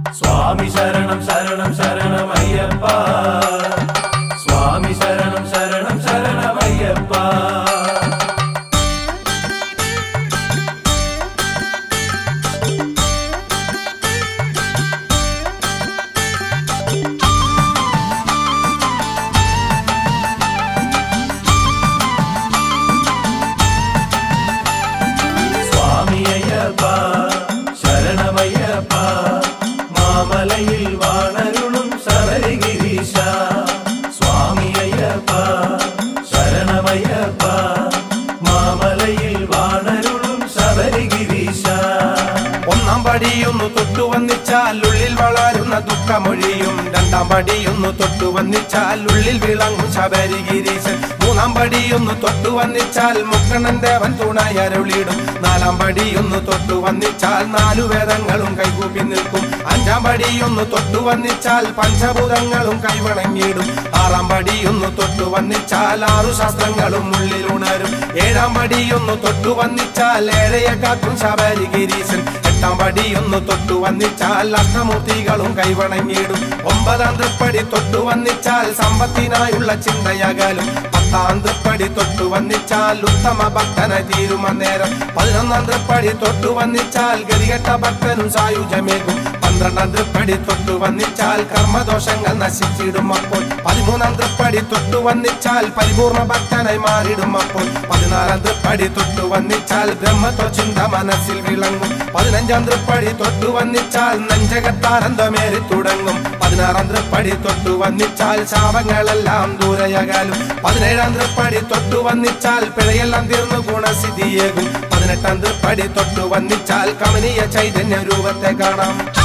സ്വാമി ശരണം ശരണം ശരണമയ്യപ്പ സ്വാമി ശരണം ശരണം ശരണമയ്യപ്പ സ്വാമി അയ്യപ്പ ശരണമയ്യപ്പ മാമലയിൽ വാണരുളും ശബരിഗിരീശ സ്വാമി അയ്യപ്പ ശരണമയ്യപ്പ മാമലയിൽ വാണരുളും ശബരിഗിരീശ ഒന്നാം പടിയൊന്നു തൊട്ടു വന്നിച്ചാൽ ഉള്ളിൽ വളരുന്ന ദുഃഖമൊഴിയും രണ്ടാം പടിയൊന്നു തൊട്ടു വന്നിച്ചാൽ ഉള്ളിൽ വിളങ്ങും ശബരിഗിരീശൻ മൂന്നാം പടിയൊന്നു തൊട്ടു വന്നിച്ചാൽ മുക്കണ്ണൻ ദേവൻ തുണയരുളിടും നാലാം പടിയൊന്നു തൊട്ടു വന്നിച്ചാൽ നാലു വേദങ്ങളും കൈകൂപ്പി നിൽക്കും അഞ്ചാം പടിയൊന്നു തൊട്ടു വന്നിച്ചാൽ പഞ്ചഭൂതങ്ങളും കൈവണങ്ങിയിടും ആറാം പടിയൊന്നു തൊട്ടു വന്നിച്ചാൽ ആറു ശാസ്ത്രങ്ങളും ഉള്ളിൽ ഉണരും ഏഴാം പടിയൊന്നു തൊട്ടു വന്നിച്ചാൽ ഏഴയെ കാക്കും ശബരിഗിരീശൻ എട്ടാം പടിയൊന്നു തൊട്ടു വന്നിച്ചാൽ അഷ്ടമൂർത്തികളും കൈവണങ്ങിയിടും ഒമ്പതാം തൃപ്പടി തൊട്ടു വന്നിച്ചാൽ സമ്പത്തിനായുള്ള ചിന്തയകലും പത്താം തൃപ്പടി തൊട്ടു വന്നിച്ചാൽ ഉത്തമ ഭക്തനായി തീരുമന്നേരം പതിനൊന്നാം തൃപ്പടി തൊട്ടു വന്നിച്ചാൽ ഗതികെട്ട ഭക്തനും സായുജമേകും പന്ത്രണ്ടാം തൃപ്പടി തൊട്ടു വന്നിച്ചാൽ കർമ്മദോഷങ്ങൾ നശിച്ചിടും അപ്പോൾ പതിമൂന്നാം തൃപ്പടി തൊട്ടു വന്നിച്ചാൽ പരിപൂർണ ഭക്തനായി മാറിടും അപ്പോൾ പതിനാലാം തൃപ്പടി തൊട്ടു വന്നിച്ചാൽ ബ്രഹ്മത്വ ചിന്ത മനസ്സിൽ വിളങ്ങും പതിനഞ്ചാം തൃപ്പടി തൊട്ടു വന്നിച്ചാൽ നെഞ്ചകത്താനന്ദമേറി തുടങ്ങും പതിനാറാം തൃപ്പടി തൊട്ടു വന്നിച്ചാൽ ശാപങ്ങളെല്ലാം ദൂരയകാലും പതിനേഴാം തൃപ്പടി തൊട്ടു വന്നിച്ചാൽ പിഴയെല്ലാം തീർന്നു ഗുണസിദ്ധിയേകും പതിനെട്ടാം തൃപ്പടി തൊട്ടു വന്നിച്ചാൽ കമനീയ ചൈതന്യ രൂപത്തെ കാണാം